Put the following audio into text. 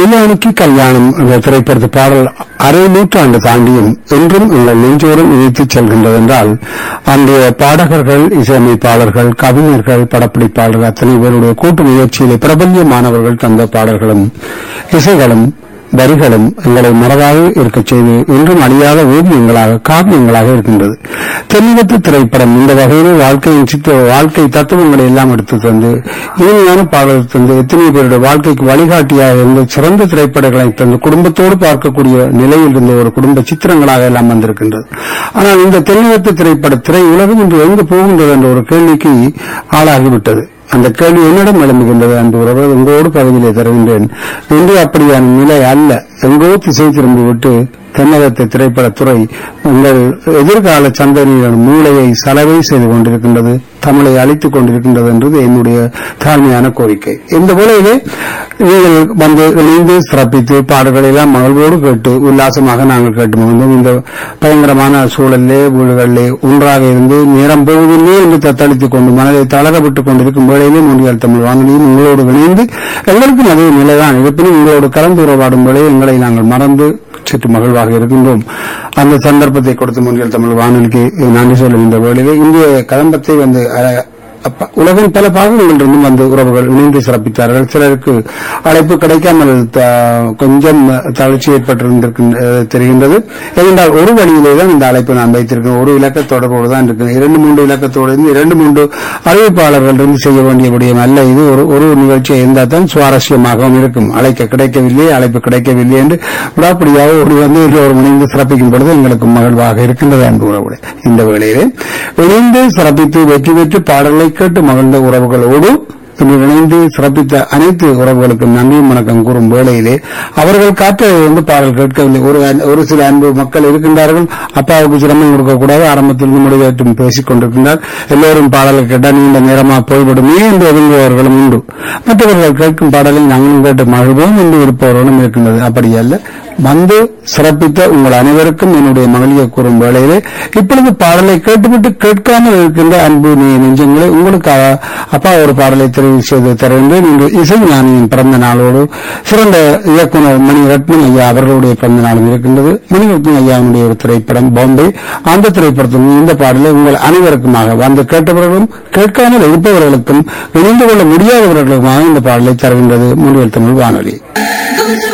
கல்யாணிக்கு கல்யாணம் என்ற திரைப்படத்து பாடல் அரை நூற்றாண்டு தாண்டியும் என்றும் எங்கள் நெஞ்சோரம் இணைத்துச் செல்கின்றது என்றால் அன்றைய பாடகர்கள் இசையமைப்பாளர்கள் கவிஞர்கள் படப்பிடிப்பாளர்கள் அத்தனை பேருடைய கூட்டு முயற்சியிலே பிரபல்யமானவர்கள் தந்த பாடல்களும் இசைகளும் வரிகளும் எங்களை மறவாது இருக்கச் செய்து இன்றும் அழியாத ஓவியங்களாக காவியங்களாக இருக்கின்றது தென்னிலத்து திரைப்படம் இந்த வகையில் வாழ்க்கையின் சித்த வாழ்க்கை தத்துவங்களை எல்லாம் எடுத்து தந்து இனிமையான பாடல் தந்து எத்தனை பேருடைய வாழ்க்கைக்கு வழிகாட்டியாக இருந்த சிறந்த திரைப்படங்களை தந்து குடும்பத்தோடு பார்க்கக்கூடிய நிலையில் இருந்த ஒரு குடும்ப சித்திரங்களாக எல்லாம் வந்திருக்கின்றது ஆனால் இந்த தென்னிலத்து திரைப்பட திரை உலகம் இன்று எங்கு போகின்றது என்ற ஒரு கேள்விக்கு ஆளாகிவிட்டது அந்த கேள்வி என்னிடம் எழும்புகின்றது அன்பு உறவு உங்களோடு பகுதியிலே தருகின்றேன் இன்று அப்படியான நிலை அல்ல எங்கோ திசை திரும்பிவிட்டு தென்னகத்தை திரைப்படத்துறை உங்கள் எதிர்கால சந்ததியின் மூளையை சலவை செய்து கொண்டிருக்கின்றது தமிழை அழித்துக் கொண்டிருக்கின்றது என்றது என்னுடைய தாழ்மையான கோரிக்கை இந்த வேளையிலே நீங்கள் வந்து இணைந்து சிறப்பித்து பாடல்களை எல்லாம் மகிழ்வோடு கேட்டு உல்லாசமாக நாங்கள் கேட்டு மகிழ்ந்தோம் இந்த பயங்கரமான சூழலிலே வீடுகளிலே ஒன்றாக இருந்து நேரம் போவதில்லை என்று தத்தளித்துக் கொண்டு மனதை தளரவிட்டுக் கொண்டிருக்கும் வேளையிலே முன்னியல் தமிழ் வானொலியும் உங்களோடு இணைந்து எங்களுக்கும் அதே நிலைதான் இருப்பினும் உங்களோடு கலந்து உறவாடும் வேளையை எங்களை நாங்கள் மறந்து சற்று மகிழ்வாக இருக்கின்றோம் அந்த சந்தர்ப்பத்தை கொடுத்து முன்னில் தமிழ் வானொலிக்கு நன்றி சொல்லும் இந்த வேளையிலே இந்திய கதம்பத்தை வந்து அஹ், அப்ப- உலகின் பல பாகங்களிலிருந்தும் வந்து உறவுகள் இணைந்து சிறப்பித்தார்கள் சிலருக்கு அழைப்பு கிடைக்காமல் த- கொஞ்சம் தளர்ச்சி ஏற்பட்டிருந்திருக்கின்ற தெரிகின்றது ஏனென்றால் ஒரு வழியிலே தான் இந்த அழைப்பு நான் வைத்திருக்கேன் ஒரு இலக்கத்தோடு தான் இருக்கிறேன் இரண்டு மூன்று இலக்கத்தோடு இருந்து இரண்டு மூன்று அறிவிப்பாளர்கள் இருந்து செய்ய வேண்டிய விடயம் அல்ல இது ஒரு ஒரு நிகழ்ச்சியை இருந்தால் தான் சுவாரஸ்யமாகவும் இருக்கும் அழைக்க கிடைக்கவில்லை அழைப்பு கிடைக்கவில்லை என்று விடாப்படியாக ஒரு வந்து இன்று ஒரு இணைந்து சிறப்பிக்கும் பொழுது எங்களுக்கு மகிழ்வாக இருக்கின்றது அன்பு உறவுகளே இந்த வேளையிலே இணைந்து சிறப்பித்து வெற்றி பெற்று பாடல்களை கேட்டு மகிழ்ந்த உறவுகளோடு இன்று இணைந்து சிறப்பித்த அனைத்து உறவுகளுக்கும் நன்றியும் வணக்கம் கூறும் வேளையிலே அவர்கள் காற்றை வந்து பாடல் கேட்கவில்லை ஒரு ஒரு சில அன்பு மக்கள் இருக்கின்றார்கள் அப்பாவுக்கு சிரமம் கொடுக்கக்கூடாது ஆரம்பத்தில் முடிவேற்றும் பேசிக் கொண்டிருக்கின்றார் எல்லோரும் பாடலை கேட்டால் நீண்ட நேரமா போய்விடுமே என்று ஒதுங்குபவர்களும் உண்டு மற்றவர்கள் கேட்கும் பாடலை நாங்களும் கேட்டு மகிழ்வோம் என்று இருப்பவர்களும் இருக்கின்றது அப்படி அல்ல வந்து சிறப்பித்த உங்கள் அனைவருக்கும் என்னுடைய மகளிரை கூறும் வேளையிலே இப்பொழுது பாடலை கேட்டுவிட்டு கேட்காமல் இருக்கின்ற அன்பு நெ- நெஞ்சங்களே உங்களுக்காக அப்பா ஒரு பாடலை தெரிவு செய்து தருகின்றேன் இன்று இசை ஞானியின் பிறந்த நாளோடு சிறந்த இயக்குனர் மணி ரத்னம் ஐயா அவர்களுடைய பிறந்த நாளும் இருக்கின்றது மணிரத்னம் ஐயாவுடைய ஒரு திரைப்படம் பாம்பே அந்த திரைப்படத்தில் இந்த பாடலை உங்கள் அனைவருக்குமாக வந்து கேட்டவர்களும் கேட்காமல் இருப்பவர்களுக்கும் இணைந்து கொள்ள முடியாதவர்களுக்குமாக இந்த பாடலை தருகின்றது முன்னில் தமிழ் வானொலி